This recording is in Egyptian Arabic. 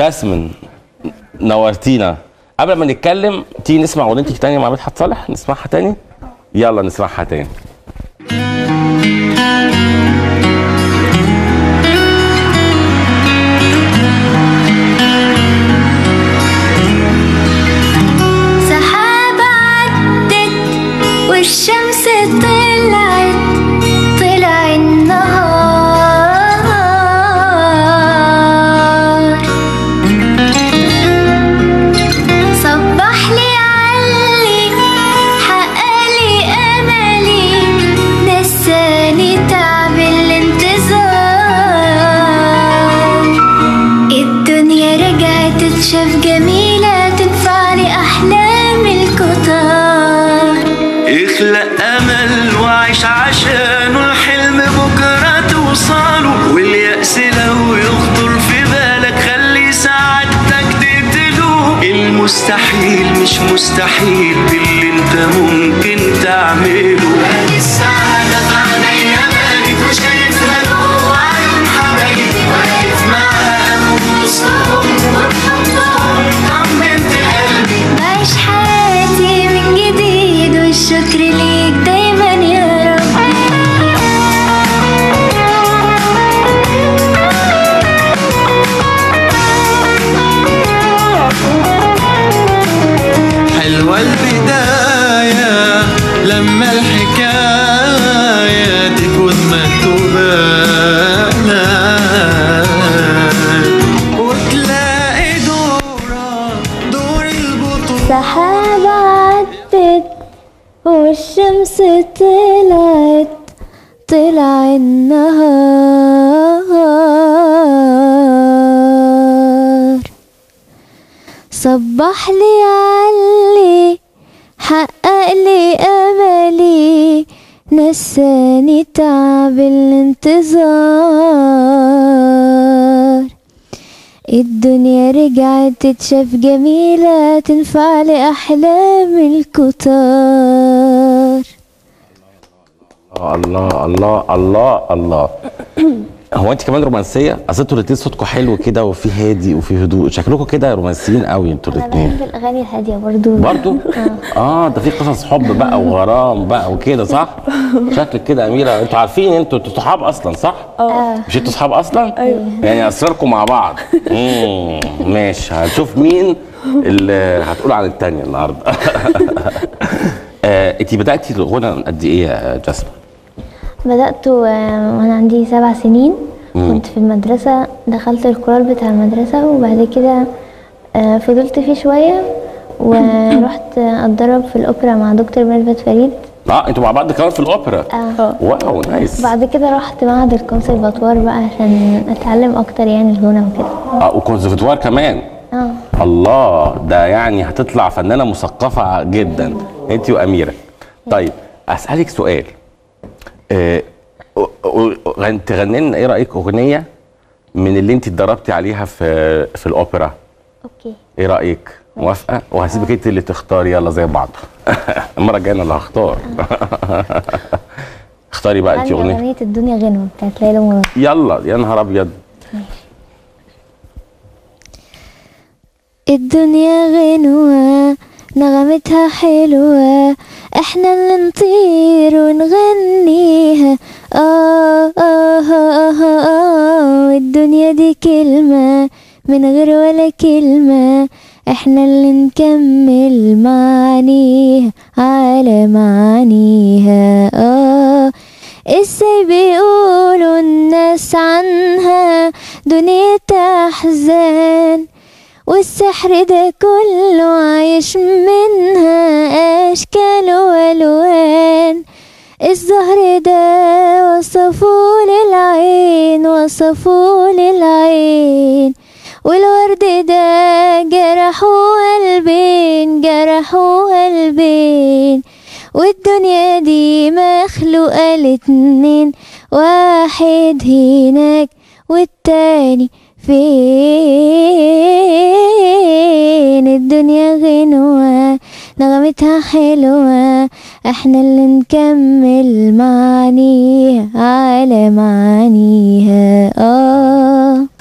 جاسمين نورتينا قبل ما نتكلم تيجي نسمع اغنيتك تاني مع مدحت صالح نسمعها تاني يلا نسمعها تاني سحابة عدت والشمس طلعت طلع النهار صبح لي علي حققلي أملي نساني تعب الانتظار الدنيا رجعت تشاف جميلة تنفعني أحلام الكتار اخلق امل وعيش عشانه الحلم بكره توصله واليأس لو يخطر في بالك خلي سعادتك تقتله المستحيل مش مستحيل باللي انت ممكن تعمله السعادة في عينيا بانت وشايفها جوه عيون حبايبي واقف معاهم وسطهم وبحضنهم طمنت قلبي بعيش حياتي من جديد والشكر ليك دايما يا رب حلوة البداية لما الحكاية تكون مكتوبة وتلاقي دورك دور البطولة سحابة عدت والشمس طلعت طلع النهار صبح لي علي حقق لي املي نساني تعب الانتظار الدنيا رجعت تتشاف جميلة تنفع لأحلام الكتار الله الله الله الله هو انت كمان رومانسيه اصل انتوا الاتنين صوتكم حلو كده وفي هادي وفي هدوء شكلكم كده رومانسيين قوي انتوا أنا الاتنين بحب الأغاني الهادية برضو برضو اه ده في قصص حب بقى وغرام بقى وكده صح شكلك كده يا اميره انتوا عارفين انتوا انتوا صحاب اصلا صح آه. مش انتوا صحاب اصلا ايوه يعني اسراركم مع بعض امم ماشي هنشوف مين اللي هتقول عن التانية النهارده آه، انت بداتي الغنى من قد ايه يا جاسمين بدأت و- وأنا عندي سبع سنين كنت في المدرسة دخلت الكورال بتاع المدرسة وبعد كده آه، فضلت فيه شوية ورحت أتدرب في الأوبرا مع دكتور ميرفت فريد اه انتوا مع بعض كمان في الاوبرا آه. واو نايس بعد كده رحت معهد الكونسرفاتوار بقى عشان أتعلم أكتر يعني الغنى وكده اه وكونسرفتوار كمان اه الله ده يعني هتطلع فنانه مثقفه جدا انت واميره طيب اسالك سؤال آه تغني لنا ايه رايك اغنيه من اللي انت اتدربتي عليها في في الاوبرا أوكي ايه رايك موافقه وهسيبك انت اللي تختاري يلا زي بعض المره الجايه انا اللي هختار اختاري بقى انت غني اغنيه أغنية الدنيا غنوة بتاعت ليلى مراد يلا يا نهار ابيض الدنيا غنوة نغمتها حلوة احنا اللي نطير ونغنيها آه آه آه آه آه الدنيا دي كلمة من غير ولا كلمة احنا اللي نكمل معانيها على معانيها آه ازاي بيقولوا الناس عنها دنيا احزان والسحر ده كله عايش منها اشكال والوان الزهر ده وصفوه للعين وصفوه للعين والورد ده جرحوا قلبين جرحوا قلبين والدنيا دي مخلوقة لاتنين واحد هناك والتاني فين الدنيا غنوة نغمتها حلوة احنا اللي نكمل معانيها على معانيها اه